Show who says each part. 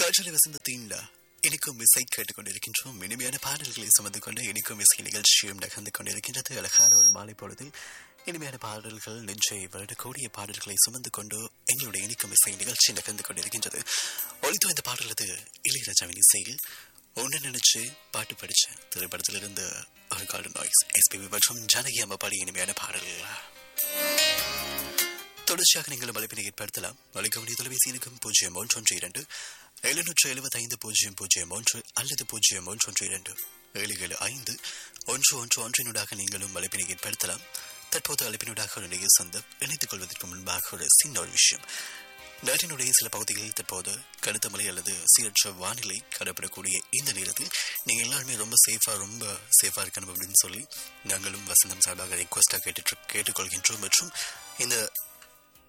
Speaker 1: காற்றலை வசந்தத்தின் இனிக்கும் இசை கேட்டுக்கொண்டிருக்கின்றோம் இனிமையான பாடல்களை சுமந்து கொண்டு இனிக்கும் இசை நிகழ்ச்சியும் நகர்ந்து கொண்டிருக்கின்றது அழகான ஒரு மாலை பொழுதில் இனிமையான பாடல்கள் நெஞ்சை வருடக்கூடிய பாடல்களை சுமந்து கொண்டு எங்களுடைய இனிக்கும் இசை நிகழ்ச்சி நகர்ந்து கொண்டிருக்கின்றது ஒளித்து இந்த பாடலது இளையராஜாவின் இசையில் ஒன்று நினைச்சு பாட்டு படிச்ச திரைப்படத்திலிருந்து ஒரு கார்டு நாய்ஸ் எஸ்பிபி மற்றும் ஜானகி அம்மா பாடி இனிமையான பாடல்கள் தொடர்ச்சியாக நீங்கள் அழைப்பினை ஏற்படுத்தலாம் வலைக்கவனி தொலைபேசி இலக்கம் பூஜ்ஜியம் ஒன்று ஒன்று இரண்டு எழுநூற்று எழுபத்தி ஐந்து பூஜ்ஜியம் பூஜ்ஜியம் ஒன்று அல்லது பூஜ்ஜியம் ஒன்று ஒன்று இரண்டு ஏழு ஏழு ஐந்து ஒன்று ஒன்று ஒன்றினூடாக நீங்களும் அழைப்பினை ஏற்படுத்தலாம் தற்போது அழைப்பினூடாக ஒரு நிகழ்ச்சி சொந்தம் இணைத்துக் கொள்வதற்கு முன்பாக ஒரு சின்ன ஒரு விஷயம் நாட்டினுடைய சில பகுதிகளில் தற்போது கனத்த மழை அல்லது சீரற்ற வானிலை காணப்படக்கூடிய இந்த நேரத்தில் நீங்கள் எல்லாருமே ரொம்ப சேஃபாக ரொம்ப சேஃபாக இருக்கணும் அப்படின்னு சொல்லி நாங்களும் வசந்தம் சார்பாக ரிக்வஸ்டாக கேட்டு கேட்டுக்கொள்கின்றோம் மற்றும் இந்த